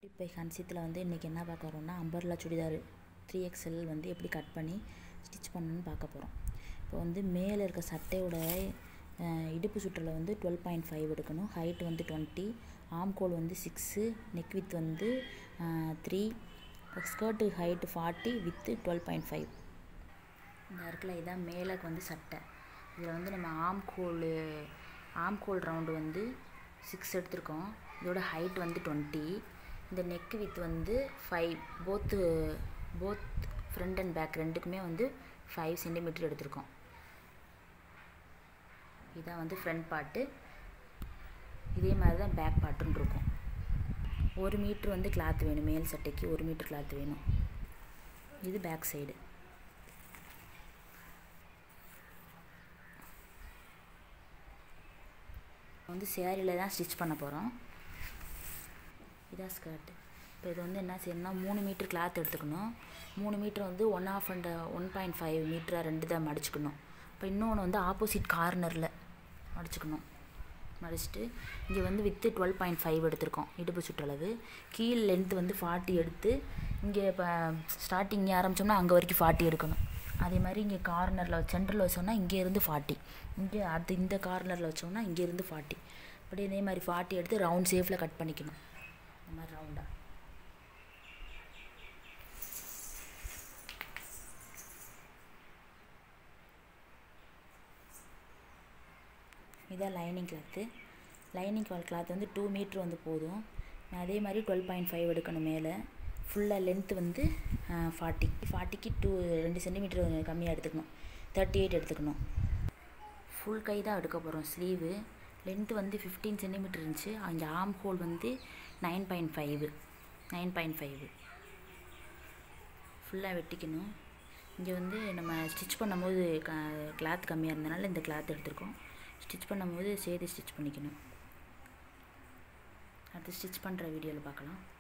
இப்போ கன்சியத்தில் வந்து இன்றைக்கி என்ன பார்க்க போகிறோம்னா அம்பர்லா சுடிதார் த்ரீ எக்ஸ்எல் வந்து எப்படி கட் பண்ணி ஸ்டிச் பண்ணணும்னு பார்க்க போகிறோம் இப்போ வந்து மேலே இருக்க சட்டையோட அஹ், இடுப்பு சுற்றல வந்து டுவெல் பாயிண்ட் ஃபைவ் எடுக்கணும் ஹைட் வந்து டுவெண்ட்டி ஆம்கோல் வந்து சிக்ஸு நெக் வித் வந்து three skirt height forty width twelve point five இந்த இருக்குல்ல இதான் மேலேக்கு வந்து சட்டை இதில் வந்து நம்ம ஆம்கோல் ஆம்கோல் ரவுண்டு வந்து சிக்ஸ் எடுத்திருக்கோம் இதோட ஹைட் வந்து டுவெண்ட்டி இந்த நெக் வித் வந்து five both both front and back ரெண்டுக்குமே வந்து ஃபைவ் சென்டிமீட்டர் எடுத்திருக்கோம் இதான் வந்து ஃப்ரண்ட் பார்ட்டு இதே மாதிரி தான் பேக் பார்ட்டுன்னு இருக்கும் ஒரு மீட்ரு வந்து கிளாத் வேணும் மேல் சட்டைக்கு ஒரு மீட்ரு கிளாத் வேணும் இது பேக் சைடு வந்து சேரீயில் தான் ஸ்டிச் பண்ண போகிறோம் இதான் ஸ்கர்ட் இப்போ இது வந்து என்ன செய்யணும்னா மூணு மீட்ரு கிளாத் எடுத்துக்கணும் மூணு மீட்ரு வந்து one half and one point five மீட்டராக ரெண்டு தான் மடிச்சுக்கணும் இப்போ இன்னொன்று வந்து ஆப்போசிட் கார்னரில் மடிச்சுக்கணும் மடிச்சுட்டு இங்கே வந்து வித்து டுவெல் பாயிண்ட் ஃபைவ் எடுத்திருக்கோம் இடுப்பு சுற்றளவு கீழ் லென்த் வந்து ஃபார்ட்டி எடுத்து இங்கே இப்போ ஸ்டார்டிங் இங்கே ஆரம்பித்தோம்னா அங்கே வரைக்கும் ஃபார்ட்டி எடுக்கணும் அதே மாதிரி இங்கே கார்னரில் சென்டரில் வச்சோம்னா இங்கே இருந்து ஃபார்ட்டி இங்கே அடுத்து இந்த கார்னரில் வச்சோம்னா இங்கே இருந்து ஃபார்ட்டி அப்படி இதே மாதிரி ஃபார்ட்டி எடுத்து ரவுண்ட் ஷேஃபில் கட் பண்ணிக்கணும் இந்த மாதிரி ரவுண்டாக இதான் லைனிங் கிளாத்து லைனிங் கிளாத் வந்து டூ மீட்ரு வந்து போதும் அதே மாதிரி டுவெல் பாயிண்ட் ஃபைவ் எடுக்கணும் மேலே ஃபுல்லாக லென்த்து வந்து ஃபார்ட்டி ஃபார்ட்டிக்கு டூ ரெண்டு சென்டிமீட்டர் கம்மியாக எடுத்துக்கணும் தேர்ட்டி எயிட் எடுத்துக்கணும் ஃபுல் கை தான் எடுக்க போகிறோம் ஸ்லீவு லென்த்து வந்து ஃபிஃப்டீன் சென்டிமீட்டர் இருந்துச்சு அங்கே ஆம் ஹோல் வந்து nine point five nine point five ஃபுல்லாக வெட்டிக்கணும் இங்கே வந்து நம்ம ஸ்டிச் பண்ணும்போது க கிளாத் கம்மியாக இருந்தனால இந்த கிளாத் எடுத்திருக்கோம் ஸ்டிச் பண்ணும்போது சேர்த்து ஸ்டிச் பண்ணிக்கணும் அடுத்து ஸ்டிச் பண்ணுற வீடியோவில் பார்க்கலாம்